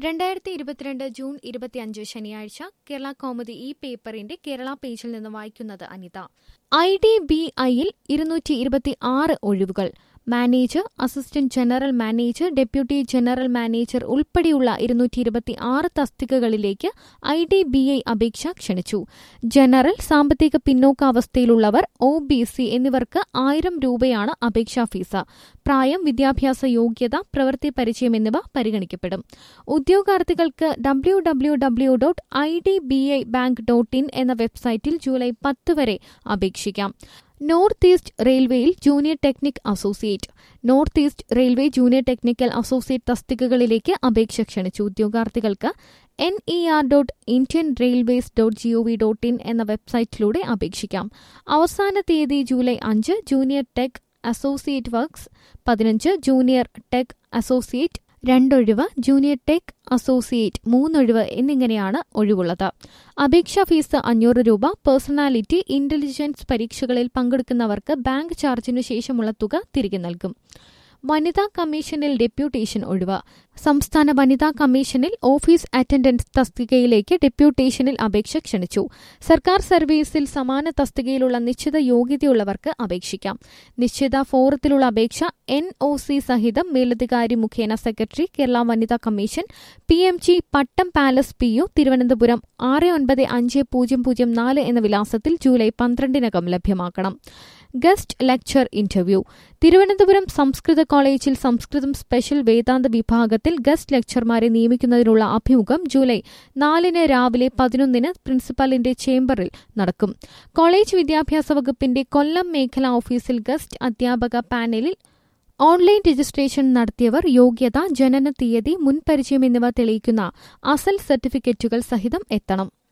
രണ്ടായിരത്തി ഇരുപത്തിരണ്ട് ജൂൺ ഇരുപത്തിയഞ്ച് ശനിയാഴ്ച കേരള കോമുദി ഈ പേപ്പറിന്റെ കേരള പേജിൽ നിന്ന് വായിക്കുന്നത് അനിത ഐ ഡി ബി ഐയിൽ ഇരുന്നൂറ്റി ഇരുപത്തി ആറ് ഒഴിവുകൾ manager assistant general manager deputy general manager ഉൾപ്പെടെയുള്ള ഇരുന്നൂറ്റി ഇരുപത്തി ആറ് തസ്തികകളിലേക്ക് ഐ ഡി ബി ഐ അപേക്ഷ ക്ഷണിച്ചു ജനറൽ സാമ്പത്തിക പിന്നോക്കാവസ്ഥയിലുള്ളവർ ഒ ബി സി എന്നിവർക്ക് ആയിരം രൂപയാണ് അപേക്ഷാ ഫീസ് പ്രായം വിദ്യാഭ്യാസ യോഗ്യത പ്രവൃത്തി പരിചയം എന്നിവ പരിഗണിക്കപ്പെടും ഉദ്യോഗാർത്ഥികൾക്ക് W W W dot I D B I bank dot in എന്ന വെബ്സൈറ്റിൽ ജൂലൈ പത്ത് വരെ അപേക്ഷിക്കാം നോർത്ത് ഈസ്റ്റ് റെയിൽവേയിൽ junior technic associate North East Railway junior technical associate തസ്തികകളിലേക്ക് അപേക്ഷ ക്ഷണിച്ചു ഉദ്യോഗാർത്ഥികൾക്ക് N E R dot Indian Railways dot G O V dot in എന്ന വെബ്സൈറ്റിലൂടെ അപേക്ഷിക്കാം അവസാന തീയതി ജൂലൈ അഞ്ച് ജൂനിയർ ടെക് അസോസിയേറ്റ് വർക്ക്സ് പതിനഞ്ച് ജൂനിയർ ടെക് അസോസിയേറ്റ് രണ്ടൊഴിവ് ജൂനിയർ ടെക് അസോസിയേറ്റ് മൂന്നൊഴിവ് എന്നിങ്ങനെയാണ് ഒഴിവുള്ളത് അപേക്ഷാ ഫീസ് അഞ്ഞൂറ് രൂപ പേഴ്സണാലിറ്റി ഇന്റലിജൻസ് പരീക്ഷകളിൽ പങ്കെടുക്കുന്നവർക്ക് ബാങ്ക് ചാർജിനു ശേഷമുള്ള തുക തിരികെ നൽകും വനിതാ കമ്മീഷനിൽ ഡെപ്യൂട്ടേഷൻ ഒഴിവ് സംസ്ഥാന വനിതാ കമ്മീഷനിൽ ഓഫീസ് അറ്റൻഡന്റ് തസ്തികയിലേക്ക് ഡെപ്യൂട്ടേഷനിൽ അപേക്ഷ ക്ഷണിച്ചു സർക്കാർ സർവീസിൽ സമാന തസ്തികയിലുള്ള നിശ്ചിത യോഗ്യതയുള്ളവർക്ക് അപേക്ഷിക്കാം നിശ്ചിത ഫോറത്തിലുള്ള അപേക്ഷ എൻ ഒ സി സഹിതം മേലധികാരി മുഖേന സെക്രട്ടറി കേരള വനിതാ commission P M G Pattom palace P U Thiruvananthapuram ആറ് ഒൻപത് അഞ്ച് പൂജ്യം പൂജ്യം നാല് എന്ന വിലാസത്തിൽ ജൂലൈ പന്ത്രണ്ടിനകം ലഭ്യമാക്കണം ഗസ്റ്റ് ലെക്ചർ ഇന്റർവ്യൂ തിരുവനന്തപുരം സംസ്കൃത കോളേജിൽ സംസ്കൃതം സ്പെഷ്യൽ വേദാന്ത വിഭാഗത്തിൽ ഗസ്റ്റ് ലെക്ചർമാരെ നിയമിക്കുന്നതിനുള്ള അഭിമുഖം ജൂലൈ നാലിന് രാവിലെ പതിനൊന്നിന് പ്രിൻസിപ്പലിന്റെ ചേംബറിൽ നടക്കും കോളേജ് വിദ്യാഭ്യാസ വകുപ്പിന്റെ കൊല്ലം മേഖലാ ഓഫീസിൽ ഗസ്റ്റ് അധ്യാപക പാനലിൽ ഓൺലൈൻ രജിസ്ട്രേഷൻ നടത്തിയവർ യോഗ്യത ജനന തീയതി മുൻപരിചയം എന്നിവ തെളിയിക്കുന്ന അസൽ സർട്ടിഫിക്കറ്റുകൾ സഹിതം എത്തണം